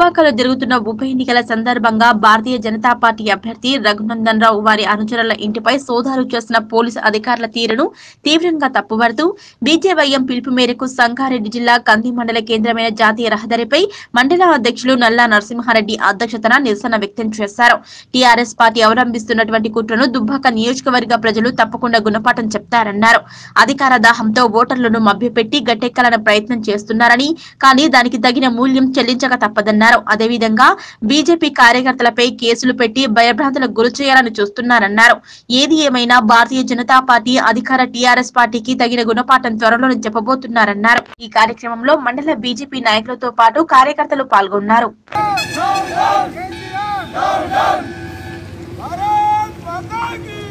దుబ్బాకలో జరుగుతున్న ఉప ఎన్నికల సందర్భంగా భారతీయ జనతా పార్టీ అభ్యర్థి రఘునందన్ రావు వారి అనుచరుల ఇంటిపై సోదాలు చేసిన పోలీసు అధికారుల తీరును తీవ్రంగా తప్పుపడుతూ బీజేవైఎం పిలుపు మేరకు సంగారెడ్డి జిల్లా కంది మండల కేంద్రమైన జాతీయ రహదారిపై మండల అధ్యక్షులు నల్లా నరసింహారెడ్డి అధ్యక్షతన నిరసన వ్యక్తం చేశారు టీఆర్ఎస్ పార్టీ అవలంబిస్తున్నటువంటి కుట్రను దుబ్బాక నియోజకవర్గ ప్రజలు తప్పకుండా గుణపాఠం చెప్తారన్నారు అధికార దాహంతో ఓటర్లను మభ్యపెట్టి గట్టెక్కాలని ప్రయత్నం చేస్తున్నారని కానీ దానికి తగిన మూల్యం చెల్లించక తప్పదన్నారు అదేవిధంగా బీజేపీ కార్యకర్తలపై కేసులు పెట్టి భయభ్రాంతులకు గురి చేయాలని చూస్తున్నారన్నారు ఏది ఏమైనా భారతీయ జనతా పార్టీ అధికార టీఆర్ఎస్ పార్టీకి తగిన గుణపాఠం త్వరలోనే చెప్పబోతున్నారన్నారు ఈ కార్యక్రమంలో మండల బీజేపీ నాయకులతో పాటు కార్యకర్తలు పాల్గొన్నారు भारत माता की